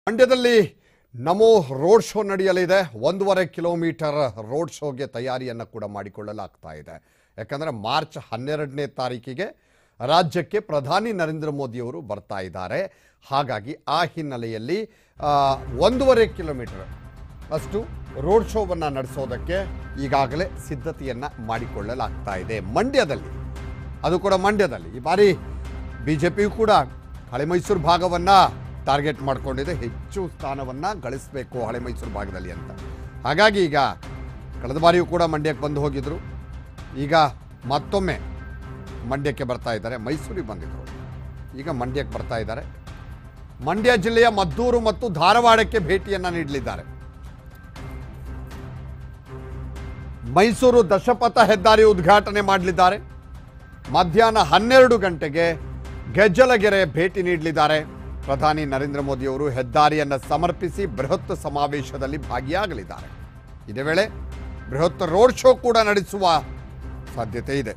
ಮಂಡ್ಯದಲ್ಲಿ ನಮೋ road show ನಡೆಯಲಿದೆ ಒಂದೂವರೆ ಕಿಲೋಮೀಟರ್ ರೋಡ್ ಶೋಗೆ ತಯಾರಿಯನ್ನು ಕೂಡ ಮಾಡಿಕೊಳ್ಳಲಾಗ್ತಾ ಇದೆ ಯಾಕಂದರೆ ಮಾರ್ಚ್ ಹನ್ನೆರಡನೇ ತಾರೀಕಿಗೆ ರಾಜ್ಯಕ್ಕೆ ಪ್ರಧಾನಿ ನರೇಂದ್ರ ಮೋದಿಯವರು ಬರ್ತಾ ಇದ್ದಾರೆ ಹಾಗಾಗಿ ಆ ಹಿನ್ನೆಲೆಯಲ್ಲಿ ಆ, ಒಂದೂವರೆ ಕಿಲೋಮೀಟರ್ ಅಷ್ಟು ರೋಡ್ ಶೋವನ್ನು ನಡೆಸೋದಕ್ಕೆ ಈಗಾಗಲೇ ಸಿದ್ಧತೆಯನ್ನು ಮಾಡಿಕೊಳ್ಳಲಾಗ್ತಾ ಇದೆ ಮಂಡ್ಯದಲ್ಲಿ ಅದು ಕೂಡ ಮಂಡ್ಯದಲ್ಲಿ ಈ ಬಾರಿ ಬಿ ಜೆ ಪಿಯು ಕೂಡ ಹಳೆ ಮೈಸೂರು ಭಾಗವನ್ನು ಟಾರ್ಗೆಟ್ ಮಾಡಿಕೊಂಡಿದೆ ಹೆಚ್ಚು ಸ್ಥಾನವನ್ನು ಗಳಿಸಬೇಕು ಹಳೆ ಮೈಸೂರು ಭಾಗದಲ್ಲಿ ಅಂತ ಹಾಗಾಗಿ ಈಗ ಕಳೆದ ಬಾರಿಯೂ ಕೂಡ ಮಂಡ್ಯಕ್ಕೆ ಬಂದು ಹೋಗಿದ್ರು ಈಗ ಮತ್ತೊಮ್ಮೆ ಮಂಡ್ಯಕ್ಕೆ ಬರ್ತಾ ಇದ್ದಾರೆ ಮೈಸೂರಿಗೆ ಬಂದಿದ್ದರು ಈಗ ಮಂಡ್ಯಕ್ಕೆ ಬರ್ತಾ ಇದ್ದಾರೆ ಮಂಡ್ಯ ಜಿಲ್ಲೆಯ ಮದ್ದೂರು ಮತ್ತು ಧಾರವಾಡಕ್ಕೆ ಭೇಟಿಯನ್ನು ನೀಡಲಿದ್ದಾರೆ ಮೈಸೂರು ದಶಪಥ ಹೆದ್ದಾರಿ ಉದ್ಘಾಟನೆ ಮಾಡಲಿದ್ದಾರೆ ಮಧ್ಯಾಹ್ನ ಹನ್ನೆರಡು ಗಂಟೆಗೆ ಗೆಜ್ಜಲಗೆರೆ ಭೇಟಿ ನೀಡಲಿದ್ದಾರೆ ಪ್ರಧಾನಿ ನರೇಂದ್ರ ಮೋದಿಯವರು ಹೆದ್ದಾರಿಯನ್ನು ಸಮರ್ಪಿಸಿ ಬೃಹತ್ ಸಮಾವೇಶದಲ್ಲಿ ಭಾಗಿಯಾಗಲಿದ್ದಾರೆ ಇದೇ ವೇಳೆ ಬೃಹತ್ ರೋಡ್ ಶೋ ಕೂಡ ನಡೆಸುವ ಸಾಧ್ಯತೆ ಇದೆ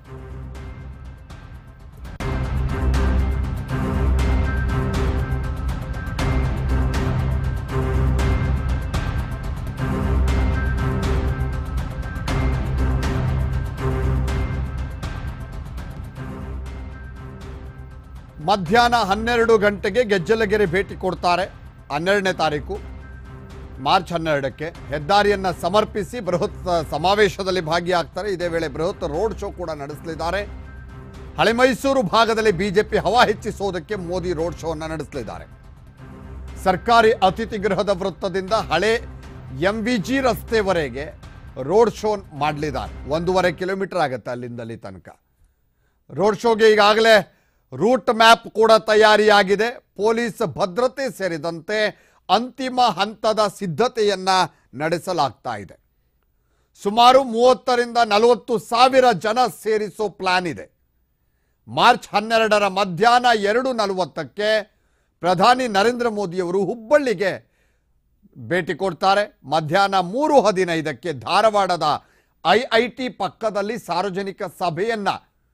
ಮಧ್ಯಾಹ್ನ ಹನ್ನೆರಡು ಗಂಟೆಗೆ ಗೆಜ್ಜಲಗೆರೆ ಭೇಟಿ ಕೊಡ್ತಾರೆ ಹನ್ನೆರಡನೇ ತಾರೀಕು ಮಾರ್ಚ್ ಹನ್ನೆರಡಕ್ಕೆ ಹೆದ್ದಾರಿಯನ್ನು ಸಮರ್ಪಿಸಿ ಬೃಹತ್ ಸಮಾವೇಶದಲ್ಲಿ ಭಾಗಿಯಾಗ್ತಾರೆ ಇದೇ ವೇಳೆ ಬೃಹತ್ ರೋಡ್ ಶೋ ಕೂಡ ನಡೆಸಲಿದ್ದಾರೆ ಹಳೆ ಮೈಸೂರು ಭಾಗದಲ್ಲಿ ಬಿಜೆಪಿ ಹವಾ ಹೆಚ್ಚಿಸೋದಕ್ಕೆ ಮೋದಿ ರೋಡ್ ಶೋ ಅನ್ನು ನಡೆಸಲಿದ್ದಾರೆ ಸರ್ಕಾರಿ ಅತಿಥಿ ಗೃಹದ ವೃತ್ತದಿಂದ ಹಳೆ ಎಂ ವಿ ಜಿ ರಸ್ತೆವರೆಗೆ ರೋಡ್ ಶೋ ಮಾಡಲಿದ್ದಾರೆ ಒಂದೂವರೆ ಕಿಲೋಮೀಟರ್ ಆಗುತ್ತೆ ಅಲ್ಲಿಂದ ಅಲ್ಲಿ ತನಕ ರೋಡ್ ಶೋಗೆ ಈಗಾಗಲೇ ರೂಟ್ ಮ್ಯಾಪ್ ಕೂಡ ತಯಾರಿಯಾಗಿದೆ ಪೊಲೀಸ್ ಭದ್ರತೆ ಸೇರಿದಂತೆ ಅಂತಿಮ ಹಂತದ ಸಿದ್ಧತೆಯನ್ನ ನಡೆಸಲಾಗ್ತಾ ಇದೆ ಸುಮಾರು ಮೂವತ್ತರಿಂದ ನಲವತ್ತು ಸಾವಿರ ಜನ ಸೇರಿಸೋ ಪ್ಲಾನ್ ಇದೆ ಮಾರ್ಚ್ ಹನ್ನೆರಡರ ಮಧ್ಯಾಹ್ನ ಎರಡು ನಲವತ್ತಕ್ಕೆ ಪ್ರಧಾನಿ ನರೇಂದ್ರ ಮೋದಿಯವರು ಹುಬ್ಬಳ್ಳಿಗೆ ಭೇಟಿ ಕೊಡ್ತಾರೆ ಮಧ್ಯಾಹ್ನ ಮೂರು ಹದಿನೈದಕ್ಕೆ ಧಾರವಾಡದ ಐ ಐ ಟಿ ಪಕ್ಕದಲ್ಲಿ ಸಾರ್ವಜನಿಕ ಸಭೆಯನ್ನ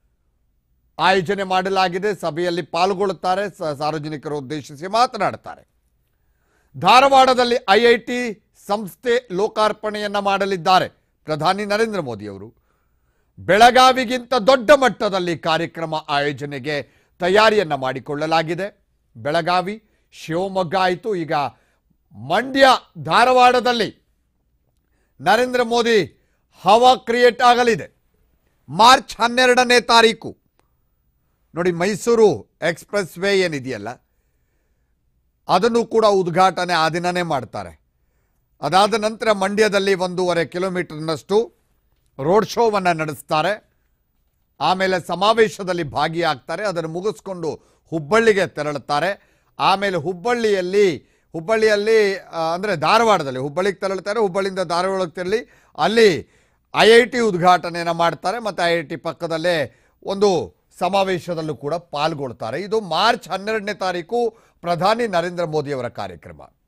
ಆಯೋಜನೆ ಮಾಡಲಾಗಿದೆ ಸಭೆಯಲ್ಲಿ ಪಾಲ್ಗೊಳ್ಳುತ್ತಾರೆ ಸ- ಸಾರ್ವಜನಿಕರು ಉದ್ದೇಶಿಸಿ ಮಾತನಾಡುತ್ತಾರೆ ಧಾರವಾಡದಲ್ಲಿ ಐ ಐ ಟಿ ಸಂಸ್ಥೆ ಲೋಕಾರ್ಪಣೆಯನ್ನ ಮಾಡಲಿದ್ದಾರೆ ಪ್ರಧಾನಿ ನರೇಂದ್ರ ಮೋದಿಯವರು ಬೆಳಗಾವಿಗಿಂತ ದೊಡ್ಡ ಮಟ್ಟದಲ್ಲಿ ಕಾರ್ಯಕ್ರಮ ಆಯೋಜನೆಗೆ ತಯಾರಿಯನ್ನ ಮಾಡಿಕೊಳ್ಳಲಾಗಿದೆ ಬೆಳಗಾವಿ ಶಿವಮೊಗ್ಗ ಆಯಿತು ಈಗ ಮಂಡ್ಯ ಧಾರವಾಡದಲ್ಲಿ ನರೇಂದ್ರ ಮೋದಿ ಹವಾ ಕ್ರಿಯೇಟ್ ಆಗಲಿದೆ ಮಾರ್ಚ್ ಹನ್ನೆರಡನೇ ತಾರೀಕು ನೋಡಿ ಮೈಸೂರು ಎಕ್ಸ್ಪ್ರೆಸ್ ವೇ ಏನಿದೆಯಲ್ಲ ಅದನ್ನು ಕೂಡ ಉದ್ಘಾಟನೆ ಆ ದಿನನೇ ಮಾಡ್ತಾರೆ ಅದಾದ ನಂತರ ಮಂಡ್ಯದಲ್ಲಿ ಒಂದೂವರೆ ಕಿಲೋಮೀಟರ್ನಷ್ಟು ರೋಡ್ ಶೋವನ್ನು ನಡೆಸ್ತಾರೆ ಆಮೇಲೆ ಸಮಾವೇಶದಲ್ಲಿ ಭಾಗಿಯಾಗ್ತಾರೆ ಅದನ್ನು ಮುಗಿಸ್ಕೊಂಡು ಹುಬ್ಬಳ್ಳಿಗೆ ತೆರಳುತ್ತಾರೆ ಆಮೇಲೆ ಹುಬ್ಬಳ್ಳಿಯಲ್ಲಿ ಹುಬ್ಬಳ್ಳಿಯಲ್ಲಿ ಆ, ಅಂದರೆ ಧಾರವಾಡದಲ್ಲಿ ಹುಬ್ಬಳ್ಳಿಗೆ ತೆರಳುತ್ತಾರೆ ಹುಬ್ಬಳ್ಳಿಯಿಂದ ಧಾರವಾಡಕ್ಕೆ ತೆರಳಿ ಅಲ್ಲಿ ಐ ಐ ಟಿ ಉದ್ಘಾಟನೆಯನ್ನು ಮಾಡ್ತಾರೆ ಮತ್ತು ಐ ಐ ಟಿ ಪಕ್ಕದಲ್ಲೇ ಒಂದು ಸಮಾವೇಶದಲ್ಲೂ ಕೂಡ ಪಾಲ್ಗೊಳ್ತಾರೆ ಇದು ಮಾರ್ಚ್ ಹನ್ನೆರಡನೇ ತಾರೀಕು ಪ್ರಧಾನಿ ನರೇಂದ್ರ ಮೋದಿಯವರ ಕಾರ್ಯಕ್ರಮ